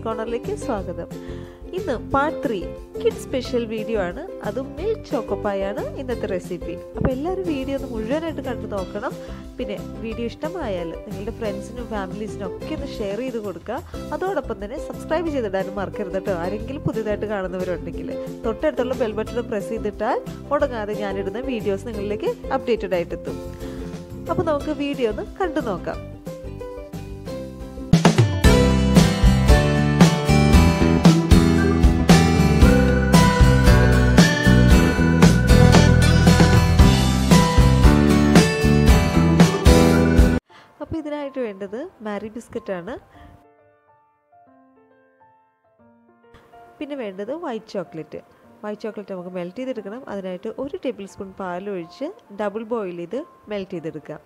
കോർണറിലേക്ക് സ്വാഗതം ഇന്ന് part three kid special video ആണ് അതും മിൽക്ക് ചോക്കോപ്പായാണ് ഇന്നത്തെ റെസിപ്പി അപ്പോൾ എല്ലാവരും വീഡിയോ ഒന്ന് മുഴുവനായിട്ട് കണ്ടു നോക്കണം പിന്നെ വീഡിയോ ഇഷ്ടമായാൽ നിങ്ങളുടെ ഫ്രണ്ട്സിനും ഫാമിലീസിനും ഒക്കെ ഒന്ന് ഷെയർ ചെയ്ത് കൊടുക്കുക അതോടൊപ്പം തന്നെ സബ്സ്ക്രൈബ് ചെയ്തിടാനും മറക്കരുത് കേട്ടോ ആരെങ്കിലും പുതിയതായിട്ട് കാണുന്നവരുണ്ടെങ്കിൽ തൊട്ടടുത്തുള്ള ബെൽ ബട്ടൺ പ്രസ് ചെയ്തിട്ടാൽ മുടങ്ങാതെ ഞാനിടുന്ന വീഡിയോസ് നിങ്ങളിലേക്ക് അപ്ഡേറ്റഡ് ആയിട്ടെത്തും അപ്പോൾ നമുക്ക് വീഡിയോ ഒന്ന് കണ്ടു നോക്കാം അപ്പോൾ ഇതിനായിട്ട് വേണ്ടത് മാരി ബിസ്ക്കറ്റാണ് പിന്നെ വേണ്ടത് വൈറ്റ് ചോക്ലേറ്റ് വൈറ്റ് ചോക്ലേറ്റ് നമുക്ക് മെൽറ്റ് ചെയ്തെടുക്കണം അതിനായിട്ട് ഒരു ടേബിൾ സ്പൂൺ പാലൊഴിച്ച് ഡബിൾ ബോയിൽ ചെയ്ത് മെൽറ്റ് ചെയ്തെടുക്കാം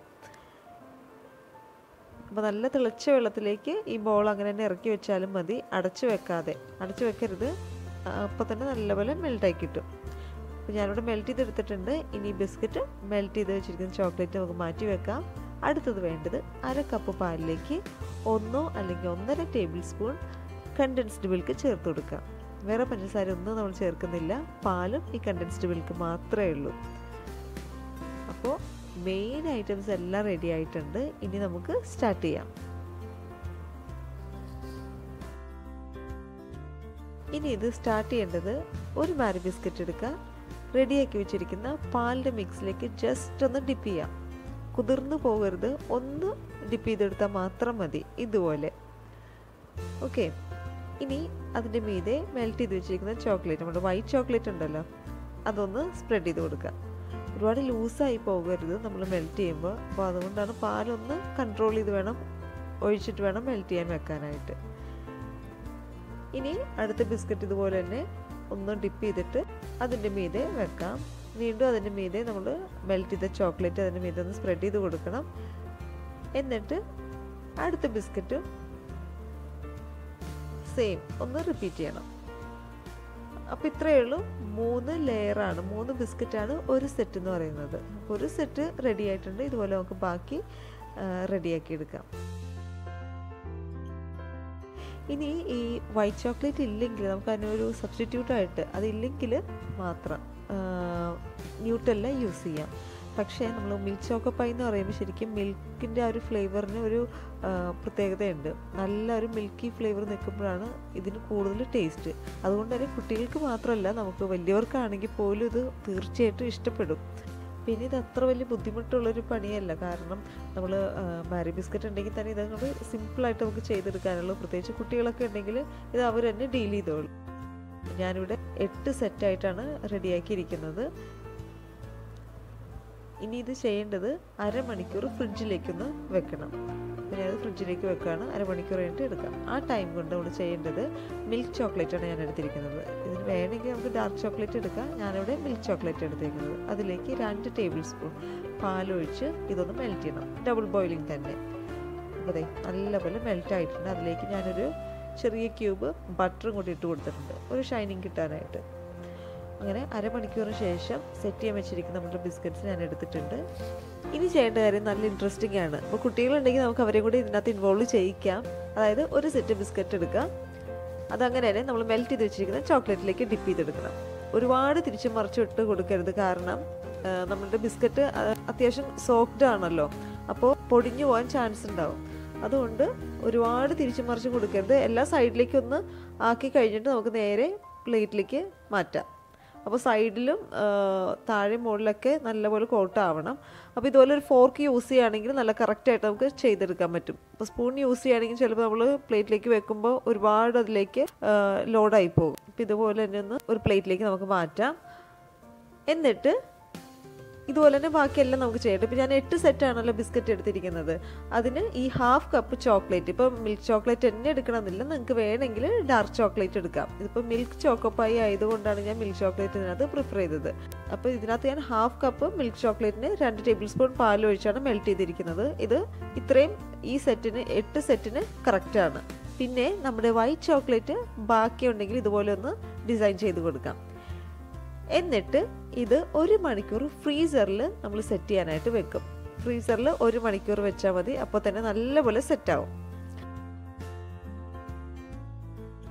അപ്പോൾ നല്ല തിളച്ച വെള്ളത്തിലേക്ക് ഈ ബോൾ അങ്ങനെ തന്നെ ഇറക്കി വെച്ചാലും മതി അടച്ചു വെക്കാതെ അടച്ചു വെക്കരുത് അപ്പോൾ തന്നെ നല്ലപോലെ മെൽറ്റായി കിട്ടും അപ്പോൾ ഞാനിവിടെ മെൽറ്റ് ചെയ്തെടുത്തിട്ടുണ്ട് ഇനി ബിസ്ക്കറ്റ് മെൽറ്റ് ചെയ്ത് വെച്ചിരിക്കുന്ന ചോക്ലേറ്റ് നമുക്ക് മാറ്റി വെക്കാം അടുത്തത് വേണ്ടത് അര കപ്പ് പാലിലേക്ക് ഒന്നോ അല്ലെങ്കിൽ ഒന്നര ടേബിൾ സ്പൂൺ കണ്ടൻസ്ഡ് മിൽക്ക് ചേർത്ത് കൊടുക്കാം വേറെ പഞ്ചസാര ഒന്നും നമ്മൾ ചേർക്കുന്നില്ല പാലും ഈ കണ്ടൻസ്ഡ് മിൽക്ക് മാത്രമേ ഉള്ളൂ അപ്പോൾ മെയിൻ ഐറ്റംസ് എല്ലാം റെഡി ആയിട്ടുണ്ട് ഇനി നമുക്ക് സ്റ്റാർട്ട് ചെയ്യാം ഇനി ഇത് സ്റ്റാർട്ട് ചെയ്യേണ്ടത് ഒരു മാരി ബിസ്ക്കറ്റ് എടുക്കുക റെഡിയാക്കി വെച്ചിരിക്കുന്ന പാലിൻ്റെ മിക്സിലേക്ക് ജസ്റ്റ് ഒന്ന് ഡിപ്പ് ചെയ്യാം കുതിർന്നു പോകരുത് ഒന്ന് ഡിപ്പ് ചെയ്തെടുത്താൽ മാത്രം മതി ഇതുപോലെ ഓക്കെ ഇനി അതിൻ്റെ മീതെ മെൽറ്റ് ചെയ്ത് വെച്ചിരിക്കുന്ന ചോക്ലേറ്റ് നമ്മുടെ വൈറ്റ് ചോക്ലേറ്റ് ഉണ്ടല്ലോ അതൊന്ന് സ്പ്രെഡ് ചെയ്ത് കൊടുക്കുക ഒരുപാട് ലൂസായി പോകരുത് നമ്മൾ മെൽറ്റ് ചെയ്യുമ്പോൾ അപ്പോൾ അതുകൊണ്ടാണ് പാലൊന്ന് കൺട്രോൾ ചെയ്ത് വേണം ഒഴിച്ചിട്ട് വേണം മെൽറ്റ് ചെയ്യാൻ വെക്കാനായിട്ട് ഇനി അടുത്ത ബിസ്ക്കറ്റ് ഇതുപോലെ തന്നെ ഒന്ന് ഡിപ്പ് ചെയ്തിട്ട് അതിൻ്റെ മീതെ വെക്കാം വീണ്ടും അതിൻ്റെ മീതെ നമ്മൾ മെൽറ്റ് ചെയ്ത ചോക്ലേറ്റ് അതിൻ്റെ മീതെ ഒന്ന് സ്പ്രെഡ് ചെയ്ത് കൊടുക്കണം എന്നിട്ട് അടുത്ത ബിസ്ക്കറ്റ് സെയിം ഒന്ന് റിപ്പീറ്റ് ചെയ്യണം അപ്പോൾ ഇത്രയേ ഉള്ളൂ മൂന്ന് ലെയറാണ് മൂന്ന് ബിസ്ക്കറ്റാണ് ഒരു സെറ്റ് എന്ന് പറയുന്നത് അപ്പോൾ ഒരു സെറ്റ് റെഡി ആയിട്ടുണ്ട് ഇതുപോലെ നമുക്ക് ബാക്കി റെഡിയാക്കി എടുക്കാം ഇനി ഈ വൈറ്റ് ചോക്ലേറ്റ് ഇല്ലെങ്കിൽ നമുക്ക് അതിനൊരു സബ്സ്റ്റിറ്റ്യൂട്ടായിട്ട് അതില്ലെങ്കിൽ മാത്രം ന്യൂട്ടെല്ല യൂസ് ചെയ്യാം പക്ഷേ നമ്മൾ മിൽക്ക് ചോക്കോപ്പൈ എന്ന് പറയുമ്പോൾ ശരിക്കും മിൽക്കിൻ്റെ ആ ഒരു ഫ്ലേവറിന് ഒരു പ്രത്യേകതയുണ്ട് നല്ല ഒരു മിൽക്കി ഫ്ലേവർ നിൽക്കുമ്പോഴാണ് ഇതിന് കൂടുതൽ ടേസ്റ്റ് അതുകൊണ്ട് തന്നെ കുട്ടികൾക്ക് മാത്രമല്ല നമുക്ക് വലിയവർക്കാണെങ്കിൽ പോലും ഇത് തീർച്ചയായിട്ടും ഇഷ്ടപ്പെടും പിന്നെ ഇത് അത്ര വലിയ ബുദ്ധിമുട്ടുള്ളൊരു പണിയല്ല കാരണം നമ്മൾ മാരി ബിസ്ക്കറ്റ് ഉണ്ടെങ്കിൽ തന്നെ ഇതങ്ങോട്ട് സിമ്പിളായിട്ട് നമുക്ക് ചെയ്തെടുക്കാനുള്ളൂ പ്രത്യേകിച്ച് കുട്ടികളൊക്കെ ഉണ്ടെങ്കിൽ ഇത് അവർ തന്നെ ഡീൽ ചെയ്തോളും ഞാനിവിടെ എട്ട് സെറ്റായിട്ടാണ് റെഡിയാക്കിയിരിക്കുന്നത് ഇനി ഇത് ചെയ്യേണ്ടത് അരമണിക്കൂർ ഫ്രിഡ്ജിലേക്കൊന്ന് വെക്കണം അപ്പോൾ ഞാനത് ഫ്രിഡ്ജിലേക്ക് വെക്കുകയാണ് അരമണിക്കൂർ കഴിഞ്ഞിട്ട് എടുക്കാം ആ ടൈം കൊണ്ട് നമ്മൾ ചെയ്യേണ്ടത് മിൽക്ക് ചോക്ലേറ്റാണ് ഞാൻ എടുത്തിരിക്കുന്നത് ഇതിന് വേണമെങ്കിൽ നമുക്ക് ഡാർക്ക് ചോക്ലേറ്റ് എടുക്കാം ഞാനിവിടെ മിൽക്ക് ചോക്ലേറ്റ് എടുത്തിരിക്കുന്നത് അതിലേക്ക് രണ്ട് ടേബിൾ സ്പൂൺ പാലൊഴിച്ച് ഇതൊന്ന് മെൽറ്റ് ചെയ്യണം ഡബിൾ ബോയിലിംഗ് തന്നെ അപ്പോൾ അതെ നല്ലപോലെ മെൽറ്റ് ആയിട്ടുണ്ട് അതിലേക്ക് ഞാനൊരു ചെറിയ ക്യൂബ് ബട്ടറും കൂടി ഇട്ട് കൊടുത്തിട്ടുണ്ട് ഒരു ഷൈനിങ് കിട്ടാനായിട്ട് അങ്ങനെ അരമണിക്കൂറിന് ശേഷം സെറ്റ് ചെയ്യാൻ വെച്ചിരിക്കുന്ന നമ്മുടെ ബിസ്ക്കറ്റ്സ് ഞാൻ എടുത്തിട്ടുണ്ട് ഇനി ചെയ്യേണ്ട കാര്യം നല്ല ഇൻട്രസ്റ്റിംഗ് ആണ് അപ്പോൾ കുട്ടികളുണ്ടെങ്കിൽ നമുക്ക് അവരെ കൂടി ഇതിനകത്ത് ഇൻവോൾവ് ചെയ്യിക്കാം അതായത് ഒരു സെറ്റ് ബിസ്ക്കറ്റ് എടുക്കാം അതങ്ങനെ തന്നെ നമ്മൾ മെൽറ്റ് ചെയ്ത് വെച്ചിരിക്കുന്ന ചോക്ലേറ്റിലേക്ക് ഡിപ്പ് ചെയ്തെടുക്കണം ഒരുപാട് തിരിച്ചു മറിച്ചു ഇട്ട് കൊടുക്കരുത് കാരണം നമ്മുടെ ബിസ്ക്കറ്റ് അത്യാവശ്യം സോഫ്റ്റ് ആണല്ലോ അപ്പോൾ പൊടിഞ്ഞു പോകാൻ ചാൻസ് ഉണ്ടാവും അതുകൊണ്ട് ഒരുപാട് തിരിച്ചു മറിച്ച് കൊടുക്കരുത് എല്ലാ സൈഡിലേക്കും ഒന്ന് ആക്കി കഴിഞ്ഞിട്ട് നമുക്ക് നേരെ പ്ലേറ്റിലേക്ക് മാറ്റാം അപ്പോൾ സൈഡിലും താഴെ മുകളിലൊക്കെ നല്ലപോലെ കോട്ടാവണം അപ്പോൾ ഇതുപോലെ ഒരു ഫോർക്ക് യൂസ് ചെയ്യുകയാണെങ്കിൽ നല്ല കറക്റ്റായിട്ട് നമുക്ക് ചെയ്തെടുക്കാൻ പറ്റും അപ്പോൾ സ്പൂൺ യൂസ് ചെയ്യുകയാണെങ്കിൽ ചിലപ്പോൾ നമ്മൾ പ്ലേറ്റിലേക്ക് വെക്കുമ്പോൾ ഒരുപാട് അതിലേക്ക് ലോഡായി പോകും അപ്പോൾ ഇതുപോലെ തന്നെ ഒന്ന് ഒരു പ്ലേറ്റിലേക്ക് നമുക്ക് മാറ്റാം എന്നിട്ട് ഇതുപോലെ തന്നെ ബാക്കിയെല്ലാം നമുക്ക് ചെയ്യട്ടെ ഇപ്പം ഞാൻ എട്ട് സെറ്റാണല്ലോ ബിസ്ക്കറ്റ് എടുത്തിരിക്കുന്നത് അതിന് ഈ ഹാഫ് കപ്പ് ചോക്ലേറ്റ് ഇപ്പം മിൽക്ക് ചോക്ലേറ്റ് തന്നെ എടുക്കണമെന്നില്ല നിങ്ങൾക്ക് വേണമെങ്കിൽ ഡാർക്ക് ചോക്ലേറ്റ് എടുക്കാം ഇതിപ്പോൾ മിൽക്ക് ചോക്കോപ്പായി ആയതുകൊണ്ടാണ് ഞാൻ മിൽക്ക് ചോക്ലേറ്റ് ഇതിനകത്ത് പ്രിഫർ ചെയ്തത് അപ്പോൾ ഇതിനകത്ത് ഞാൻ ഹാഫ് കപ്പ് മിൽക്ക് ചോക്ലേറ്റിന് രണ്ട് ടേബിൾ സ്പൂൺ പാൽ ഒഴിച്ചാണ് മെൽറ്റ് ചെയ്തിരിക്കുന്നത് ഇത് ഇത്രയും ഈ സെറ്റിന് എട്ട് സെറ്റിന് കറക്റ്റാണ് പിന്നെ നമ്മുടെ വൈറ്റ് ചോക്ലേറ്റ് ബാക്കിയുണ്ടെങ്കിൽ ഇതുപോലെ ഒന്ന് ഡിസൈൻ ചെയ്ത് കൊടുക്കാം എന്നിട്ട് ഇത് ഒരു മണിക്കൂർ ഫ്രീസറിൽ നമ്മൾ സെറ്റ് ചെയ്യാനായിട്ട് വെക്കും ഫ്രീസറിൽ ഒരു മണിക്കൂർ വെച്ചാൽ മതി അപ്പോൾ തന്നെ നല്ലപോലെ സെറ്റാവും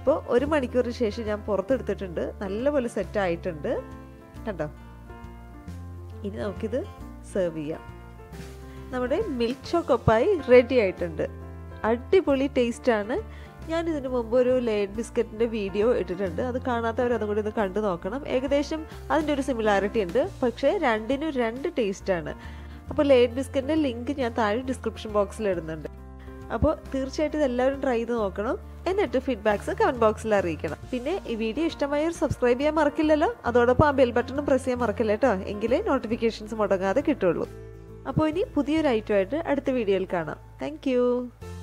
ഇപ്പോൾ ഒരു മണിക്കൂറിന് ശേഷം ഞാൻ പുറത്തെടുത്തിട്ടുണ്ട് നല്ലപോലെ സെറ്റ് ആയിട്ടുണ്ട് കണ്ടോ ഇനി നമുക്കിത് സെർവ് ചെയ്യാം നമ്മുടെ മിൽക്ക് ചോക്കൊപ്പായി റെഡി ആയിട്ടുണ്ട് അടിപൊളി ടേസ്റ്റാണ് ഞാൻ ഇതിനു മുമ്പ് ഒരു ലേഡ് ബിസ്ക്കറ്റിൻ്റെ വീഡിയോ ഇട്ടിട്ടുണ്ട് അത് കാണാത്തവർ അതും കൂടി ഒന്ന് കണ്ടു നോക്കണം ഏകദേശം അതിൻ്റെ ഒരു സിമിലാരിറ്റി ഉണ്ട് പക്ഷേ രണ്ടിനും രണ്ട് ടേസ്റ്റാണ് അപ്പോൾ ലേഡ് ബിസ്ക്കറ്റിൻ്റെ ലിങ്ക് ഞാൻ താഴെ ഡിസ്ക്രിപ്ഷൻ ബോക്സിൽ ഇടുന്നുണ്ട് അപ്പോൾ തീർച്ചയായിട്ടും ഇതെല്ലാവരും ട്രൈ ചെയ്ത് നോക്കണം എന്നിട്ട് ഫീഡ്ബാക്സ് കമൻറ്റ് ബോക്സിൽ അറിയിക്കണം പിന്നെ ഈ വീഡിയോ ഇഷ്ടമായവർ സബ്സ്ക്രൈബ് ചെയ്യാൻ മറക്കില്ലല്ലോ അതോടൊപ്പം ആ ബെൽ ബട്ടണും പ്രസ് ചെയ്യാൻ മറക്കില്ല കേട്ടോ എങ്കിലേ നോട്ടിഫിക്കേഷൻസ് മുടങ്ങാതെ കിട്ടുള്ളൂ അപ്പോൾ ഇനി പുതിയൊരു ഐറ്റമായിട്ട് അടുത്ത വീഡിയോയിൽ കാണാം താങ്ക്